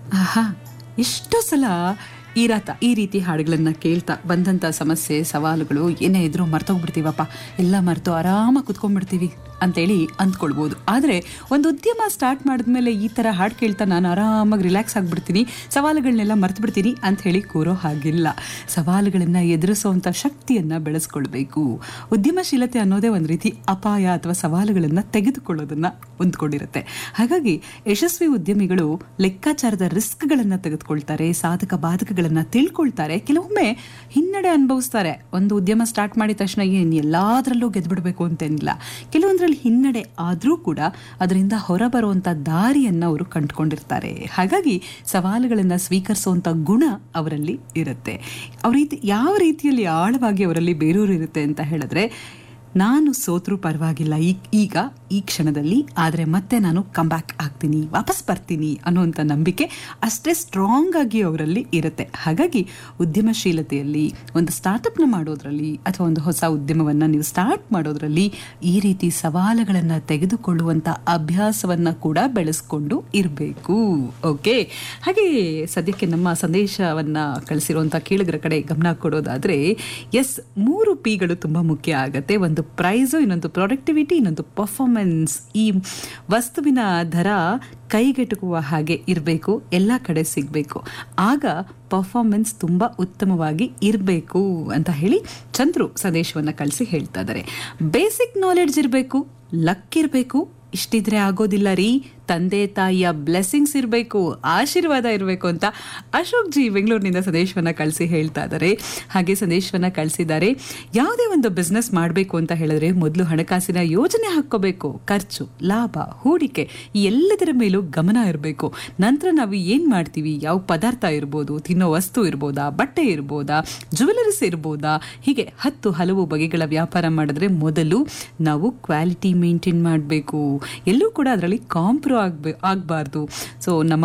ಆಹಾ ಎಷ್ಟೋ ಸಲ ಈ ರಾತ ಈ ರೀತಿ ಹಾಡುಗಳನ್ನ ಕೇಳ್ತಾ ಬಂದಂಥ ಸಮಸ್ಯೆ ಸವಾಲುಗಳು ಏನೇ ಇದ್ರೂ ಮರ್ತೋಗ್ಬಿಡ್ತೀವಪ್ಪ ಎಲ್ಲ ಮರೆತು ಆರಾಮಾಗಿ ಕುತ್ಕೊಂಡ್ಬಿಡ್ತೀವಿ ಅಂತೇಳಿ ಅಂದ್ಕೊಳ್ಬೋದು ಆದರೆ ಒಂದು ಉದ್ಯಮ ಸ್ಟಾರ್ಟ್ ಮಾಡಿದ್ಮೇಲೆ ಈ ಥರ ಹಾಡು ಕೇಳ್ತಾ ನಾನು ಆರಾಮಾಗಿ ರಿಲ್ಯಾಕ್ಸ್ ಆಗಿಬಿಡ್ತೀನಿ ಸವಾಲುಗಳನ್ನೆಲ್ಲ ಮರ್ತು ಬಿಡ್ತೀನಿ ಅಂತ ಹೇಳಿ ಕೂರೋ ಹಾಗಿಲ್ಲ ಸವಾಲುಗಳನ್ನು ಎದುರಿಸುವಂಥ ಶಕ್ತಿಯನ್ನು ಬೆಳೆಸ್ಕೊಳ್ಬೇಕು ಉದ್ಯಮಶೀಲತೆ ಅನ್ನೋದೇ ಒಂದು ರೀತಿ ಅಪಾಯ ಅಥವಾ ಸವಾಲುಗಳನ್ನು ತೆಗೆದುಕೊಳ್ಳೋದನ್ನು ಹೊಂದ್ಕೊಂಡಿರುತ್ತೆ ಹಾಗಾಗಿ ಯಶಸ್ವಿ ಉದ್ಯಮಿಗಳು ಲೆಕ್ಕಾಚಾರದ ರಿಸ್ಕ್ಗಳನ್ನು ತೆಗೆದುಕೊಳ್ತಾರೆ ಸಾಧಕ ಬಾಧಕಗಳನ್ನು ತಿಳ್ಕೊಳ್ತಾರೆ ಕೆಲವೊಮ್ಮೆ ಹಿನ್ನಡೆ ಅನುಭವಿಸ್ತಾರೆ ಒಂದು ಉದ್ಯಮ ಸ್ಟಾರ್ಟ್ ಮಾಡಿದ ತಕ್ಷಣ ಏನು ಎಲ್ಲದರಲ್ಲೂ ಗೆದ್ಬಿಡ್ಬೇಕು ಅಂತೇನಿಲ್ಲ ಕೆಲವೊಂದರಲ್ಲಿ ಹಿನ್ನಡೆ ಆದರೂ ಕೂಡ ಅದರಿಂದ ಹೊರಬರುವಂಥ ದಾರಿಯನ್ನು ಅವರು ಕಂಡುಕೊಂಡಿರ್ತಾರೆ ಹಾಗಾಗಿ ಸವಾಲುಗಳನ್ನು ಸ್ವೀಕರಿಸುವಂಥ ಗುಣ ಅವರಲ್ಲಿ ಇರುತ್ತೆ ಅವ್ರ ರೀತಿ ಯಾವ ರೀತಿಯಲ್ಲಿ ಆಳವಾಗಿ ಅವರಲ್ಲಿ ಬೇರೂರು ಇರುತ್ತೆ ಅಂತ ಹೇಳಿದ್ರೆ ನಾನು ಸೋತ್ರೂ ಪರವಾಗಿಲ್ಲ ಈ ಈಗ ಈ ಕ್ಷಣದಲ್ಲಿ ಆದರೆ ಮತ್ತೆ ನಾನು ಕಮ್ಬ್ಯಾಕ್ ಆಗ್ತೀನಿ ವಾಪಸ್ ಬರ್ತೀನಿ ಅನ್ನುವಂಥ ನಂಬಿಕೆ ಅಷ್ಟೇ ಸ್ಟ್ರಾಂಗ್ ಆಗಿ ಅವರಲ್ಲಿ ಇರುತ್ತೆ ಹಾಗಾಗಿ ಉದ್ಯಮಶೀಲತೆಯಲ್ಲಿ ಒಂದು ಸ್ಟಾರ್ಟಪ್ನ ಮಾಡೋದ್ರಲ್ಲಿ ಅಥವಾ ಒಂದು ಹೊಸ ಉದ್ಯಮವನ್ನು ನೀವು ಸ್ಟಾರ್ಟ್ ಮಾಡೋದ್ರಲ್ಲಿ ಈ ರೀತಿ ಸವಾಲುಗಳನ್ನು ತೆಗೆದುಕೊಳ್ಳುವಂಥ ಅಭ್ಯಾಸವನ್ನು ಕೂಡ ಬೆಳೆಸ್ಕೊಂಡು ಇರಬೇಕು ಓಕೆ ಹಾಗೆ ಸದ್ಯಕ್ಕೆ ನಮ್ಮ ಸಂದೇಶವನ್ನು ಕಳಿಸಿರುವಂಥ ಕೇಳಿಗರ ಕಡೆ ಗಮನ ಕೊಡೋದಾದರೆ ಎಸ್ ಮೂರು ಪಿಗಳು ತುಂಬ ಮುಖ್ಯ ಆಗುತ್ತೆ ಒಂದು ಪ್ರೈಸು ಇನ್ನೊಂದು ಪ್ರೊಡಕ್ಟಿವಿಟಿ ಇನ್ನೊಂದು ಪರ್ಫಾರ್ಮೆನ್ಸ್ ಈ ವಸ್ತುವಿನ ದರ ಕೈಗೆಟುಕುವ ಹಾಗೆ ಇರಬೇಕು ಎಲ್ಲ ಕಡೆ ಸಿಗಬೇಕು ಆಗ ಪರ್ಫಾರ್ಮೆನ್ಸ್ ತುಂಬ ಉತ್ತಮವಾಗಿ ಇರಬೇಕು ಅಂತ ಹೇಳಿ ಚಂದ್ರು ಸಂದೇಶವನ್ನು ಕಳಿಸಿ ಹೇಳ್ತಾ ಇದ್ದಾರೆ ಬೇಸಿಕ್ ನಾಲೆಡ್ಜ್ ಇರಬೇಕು ಲಕ್ ಇರಬೇಕು ಇಷ್ಟಿದ್ರೆ ಆಗೋದಿಲ್ಲ ರೀ ತಂದೆ ತಾಯಿಯ ಬ್ಲೆಸ್ಸಿಂಗ್ಸ್ ಇರಬೇಕು ಆಶೀರ್ವಾದ ಇರಬೇಕು ಅಂತ ಅಶೋಕ್ ಜಿ ಬೆಂಗಳೂರಿನಿಂದ ಸಂದೇಶವನ್ನು ಕಳಿಸಿ ಹೇಳ್ತಾ ಇದ್ದಾರೆ ಹಾಗೆ ಸಂದೇಶವನ್ನು ಕಳಿಸಿದ್ದಾರೆ ಯಾವುದೇ ಒಂದು ಬಿಸ್ನೆಸ್ ಮಾಡಬೇಕು ಅಂತ ಹೇಳಿದ್ರೆ ಮೊದಲು ಹಣಕಾಸಿನ ಯೋಜನೆ ಹಾಕ್ಕೋಬೇಕು ಖರ್ಚು ಲಾಭ ಹೂಡಿಕೆ ಈ ಎಲ್ಲದರ ಮೇಲೂ ಗಮನ ಇರಬೇಕು ನಂತರ ನಾವು ಏನು ಮಾಡ್ತೀವಿ ಯಾವ ಪದಾರ್ಥ ಇರ್ಬೋದು ತಿನ್ನೋ ವಸ್ತು ಇರ್ಬೋದಾ ಬಟ್ಟೆ ಇರ್ಬೋದಾ ಜ್ಯುವೆಲರೀಸ್ ಇರ್ಬೋದಾ ಹೀಗೆ ಹತ್ತು ಹಲವು ಬಗೆಗಳ ವ್ಯಾಪಾರ ಮಾಡಿದ್ರೆ ಮೊದಲು ನಾವು ಕ್ವಾಲಿಟಿ ಮೇಂಟೈನ್ ಮಾಡಬೇಕು ಎಲ್ಲೂ ಕೂಡ ಅದರಲ್ಲಿ ಕಾಂಪ್ರೋ ಆಗ್ಬೇ ಆಗಬಾರ್ದು ಸೊ ನಮ್ಮ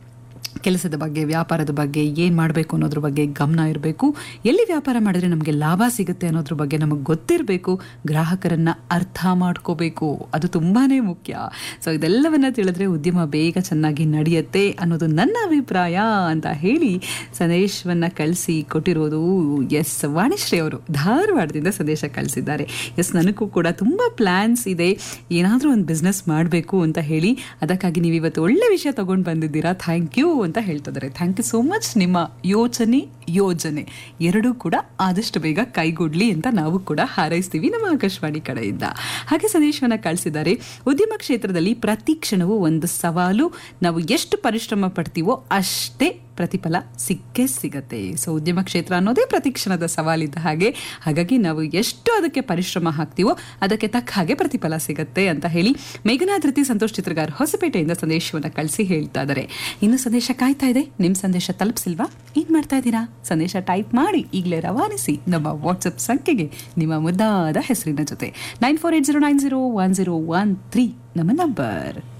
ಕೆಲಸದ ಬಗ್ಗೆ ವ್ಯಾಪಾರದ ಬಗ್ಗೆ ಏನು ಮಾಡಬೇಕು ಅನ್ನೋದ್ರ ಬಗ್ಗೆ ಗಮನ ಇರಬೇಕು ಎಲ್ಲಿ ವ್ಯಾಪಾರ ಮಾಡಿದ್ರೆ ನಮಗೆ ಲಾಭ ಸಿಗುತ್ತೆ ಅನ್ನೋದ್ರ ಬಗ್ಗೆ ನಮಗೆ ಗೊತ್ತಿರಬೇಕು ಗ್ರಾಹಕರನ್ನು ಅರ್ಥ ಮಾಡ್ಕೋಬೇಕು ಅದು ತುಂಬಾ ಮುಖ್ಯ ಸೊ ಇದೆಲ್ಲವನ್ನ ತಿಳಿದ್ರೆ ಉದ್ಯಮ ಬೇಗ ಚೆನ್ನಾಗಿ ನಡೆಯುತ್ತೆ ಅನ್ನೋದು ನನ್ನ ಅಭಿಪ್ರಾಯ ಅಂತ ಹೇಳಿ ಸಂದೇಶವನ್ನು ಕಳಿಸಿ ಕೊಟ್ಟಿರೋದು ಎಸ್ ವಾಣಿಶ್ರೀ ಅವರು ಧಾರವಾಡದಿಂದ ಸಂದೇಶ ಕಳಿಸಿದ್ದಾರೆ ಎಸ್ ನನಗೂ ಕೂಡ ತುಂಬ ಪ್ಲ್ಯಾನ್ಸ್ ಇದೆ ಏನಾದರೂ ಒಂದು ಬಿಸ್ನೆಸ್ ಮಾಡಬೇಕು ಅಂತ ಹೇಳಿ ಅದಕ್ಕಾಗಿ ನೀವು ಇವತ್ತು ಒಳ್ಳೆ ವಿಷಯ ತಗೊಂಡು ಬಂದಿದ್ದೀರಾ ಥ್ಯಾಂಕ್ ಯು ಅಂತ ಹೇಳ್ತಿದ್ದಾರೆ ಥ್ಯಾಂಕ್ ಯು ಸೋ ಮಚ್ ನಿಮ್ಮ ಯೋಚನೆ ಯೋಜನೆ ಎರಡೂ ಕೂಡ ಆದಷ್ಟು ಬೇಗ ಕೈಗೂಡ್ಲಿ ಅಂತ ನಾವು ಕೂಡ ಹಾರೈಸ್ತೀವಿ ನಮ್ಮ ಆಕಾಶವಾಣಿ ಕಡೆಯಿಂದ ಹಾಗೆ ಸಂದೇಶವನ್ನು ಕಳಿಸಿದ್ದಾರೆ ಉದ್ಯಮ ಕ್ಷೇತ್ರದಲ್ಲಿ ಪ್ರತಿ ಕ್ಷಣವೂ ಒಂದು ಸವಾಲು ನಾವು ಎಷ್ಟು ಪರಿಶ್ರಮ ಪಡ್ತೀವೋ ಅಷ್ಟೇ ಪ್ರತಿಫಲ ಸಿಕ್ಕೇ ಸಿಗತ್ತೆ ಸೊ ಉದ್ಯಮ ಕ್ಷೇತ್ರ ಅನ್ನೋದೇ ಪ್ರತಿ ಕ್ಷಣದ ಸವಾಲಿದ್ದ ಹಾಗೆ ಹಾಗಾಗಿ ನಾವು ಎಷ್ಟು ಅದಕ್ಕೆ ಪರಿಶ್ರಮ ಹಾಕ್ತೀವೋ ಅದಕ್ಕೆ ತಕ್ಕ ಹಾಗೆ ಪ್ರತಿಫಲ ಸಿಗತ್ತೆ ಅಂತ ಹೇಳಿ ಮೇಘನಾ ಧೃತಿ ಸಂತೋಷ್ ಚಿತ್ರಗಾರ್ ಹೊಸಪೇಟೆಯಿಂದ ಸಂದೇಶವನ್ನು ಕಳಿಸಿ ಹೇಳ್ತಾ ಇದ್ದಾರೆ ಇನ್ನು ಸಂದೇಶ ಕಾಯ್ತಾ ಇದೆ ನಿಮ್ಮ ಸಂದೇಶ ತಲುಪಿಸಿಲ್ವಾ ಏನ್ ಮಾಡ್ತಾ ಇದ್ದೀರಾ ಸಂದೇಶ ಟೈಪ್ ಮಾಡಿ ಈಗಲೇ ರವಾನಿಸಿ ನಮ್ಮ ವಾಟ್ಸಪ್ ಸಂಖ್ಯೆಗೆ ನಿಮ್ಮ ಮುದ್ದಾದ ಹೆಸರಿನ ಜೊತೆ nine four eight zero nine zero one zero one three ನಮ್ಮ ನಂಬರ್